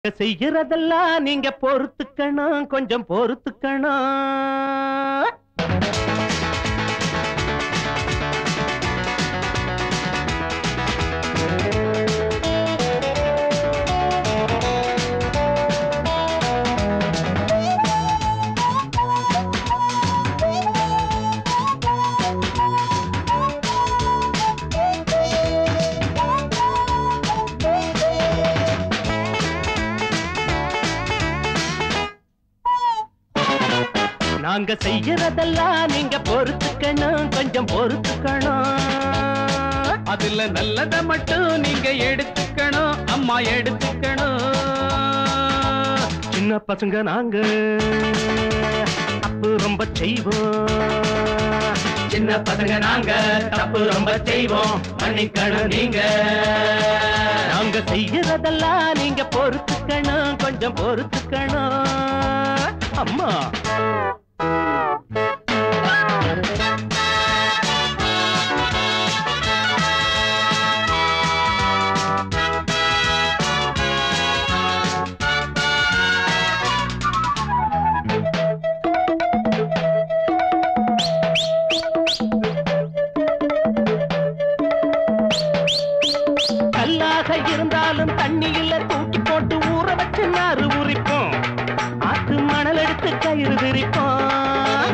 செய்யறதெல்லாம் நீங்க பொறுத்துக்கணும் கொஞ்சம் பொறுத்துக்கணும் நாங்க செய்யறதெல்லாம் நீங்க பொறுத்துக்கணும் கொஞ்சம் பொறுத்துக்கணும் அதுல நல்லத மட்டும் நீங்க எடுத்துக்கணும் அம்மா எடுத்துக்கணும் சின்ன பசங்க நாங்க தப்பு ரொம்ப செய்வோம் சின்ன பசங்க நாங்க தப்பு ரொம்ப செய்வோம் மன்னிக்கணும் நீங்க நாங்க செய்யறதெல்லாம் நீங்க பொறுத்துக்கணும் கொஞ்சம் பொறுத்துக்கணும் அம்மா கல்லாக இருந்தாலும் தண்ணியில தூக்கி போட்டு ஊற வச்சு நாறு உரிப்போம் ஆத்து மணல் எடுத்து கயிறு விரிப்போம்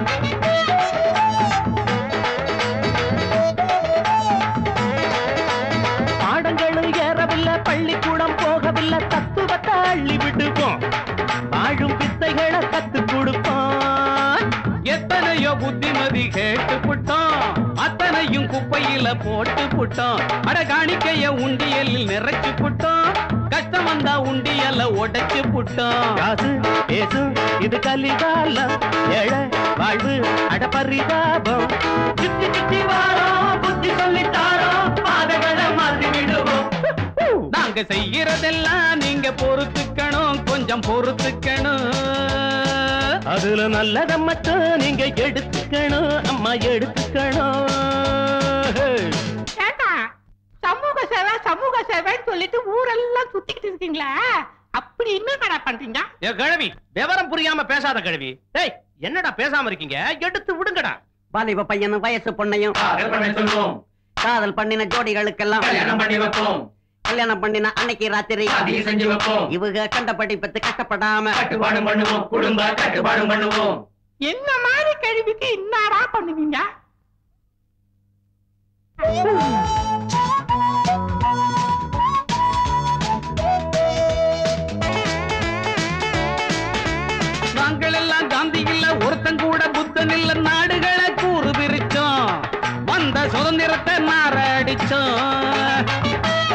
பாடங்களும் ஏறவில்லை பள்ளிக்கூடம் போகவில்லை தத்துவத்தை அள்ளி விடுவோம் வாழும் வித்தைகளை கத்து கொடுப்போம் எத்தனையோ புத்திமதி கேட்டு புட்டோம் அத்தனையும் குப்பையில போட்டு புட்டோம் அட காணிக்கைய உண்டியலில் நிறைச்சு புட்டோம் கஷ்டம் வந்தா உண்டியல்ல உடைச்சு புட்டோம் காசு பேசு இது கலிகாலம் ஏழை வாழ்வு அடப்பரிதாபம் சுத்தி சுத்தி வாரோம் புத்தி சொல்லித்தாரோம் பாதைகளை மாற்றி விடுவோம் நாங்க செய்யறதெல்லாம் நீங்க பொறுத்துக்கணும் கொஞ்சம் பொறுத்துக்கணும் அதுல நல்லத மட்டும் நீங்க எடுத்துக்கணும் அம்மா எடுத்துக்கணும் ஏண்டா சமூக சேவை சமூக சேவைன்னு சொல்லிட்டு ஊரெல்லாம் சுத்திக்கிட்டு இருக்கீங்களா அப்படி என்ன கடை பண்றீங்க ஏ கிழவி விவரம் புரியாம பேசாத கிழவி ஏய் என்னடா பேசாம இருக்கீங்க எடுத்து விடுங்கடா வாலிப பையனும் வயசு பொண்ணையும் சொல்லுவோம் காதல் பண்ணின ஜோடிகளுக்கெல்லாம் கல்யாணம் பண்ணி வைப்போம் கல்யாணம் பண்ணின அன்னைக்கு ராத்திரி அதிகம் செஞ்சு வைப்போம் இவங்க கண்டபடி பத்து கஷ்டப்படாம கட்டுப்பாடு பண்ணுவோம் குடும்ப கட்டுப்பாடு பண்ணுவோம் என்ன மாதிரி கழிவுக்கு இன்னாரா பண்ணுவீங்க நாங்கள் எல்லாம் காந்தி இல்ல ஒருத்தன் கூட புத்தன் இல்ல நாடுகளை கூறு பிரிச்சோம் வந்த சுதந்திரத்தை நாரடிச்சோம்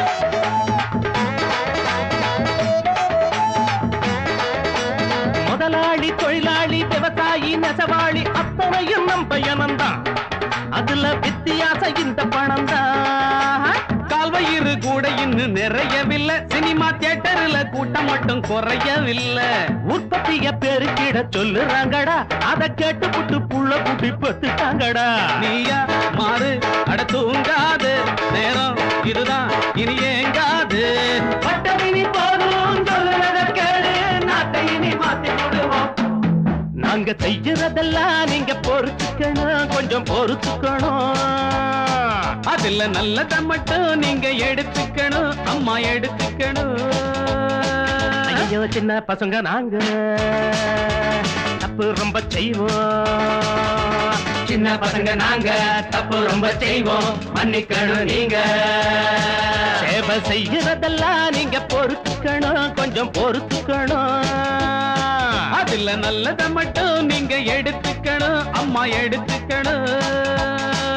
முதலாளி தொழிலாளி விவசாயி நெசவாளி அத்தனையும் நம் பயணம்தான் அதுல வித்தியாசம் இந்த பணம் தான் கால்வயிறு கூட இன்னும் நிறையவில்லை சினிமா தியேட்டர்ல கூட்டம் மட்டும் குறையவில்லை உற்பத்திய பெருக்கிட சொல்லுறாங்கடா அத கேட்டு புட்டு புள்ள குட்டி பத்துட்டாங்கடா நீயா மாறு அட தூங்காது நேரம் இதுதான் இனி ஏங்காது பட்டமினி போதும் சொல்லுறத கேளு நாட்டை இனி மாத்தி விடுவோம் நாங்க செய்யறதெல்லாம் நீங்க பொறுத்துக்கணும் கொஞ்சம் பொறுத்துக்கணும் அதுல நல்லத மட்டும் நீங்க எடுத்துக்கணும் அம்மா எடுத்துக்கணும் ஐயோ சின்ன பசங்க நாங்க தப்பு ரொம்ப செய்வோம் சின்ன பசங்க நாங்க தப்பு ரொம்ப செய்வோம் மன்னிக்கணும் நீங்க சேவை செய்யறதெல்லாம் நீங்க பொறுத்துக்கணும் கொஞ்சம் பொறுத்துக்கணும் அதுல நல்லத மட்டும் நீங்க எடுத்துக்கணும் அம்மா எடுத்துக்கணும்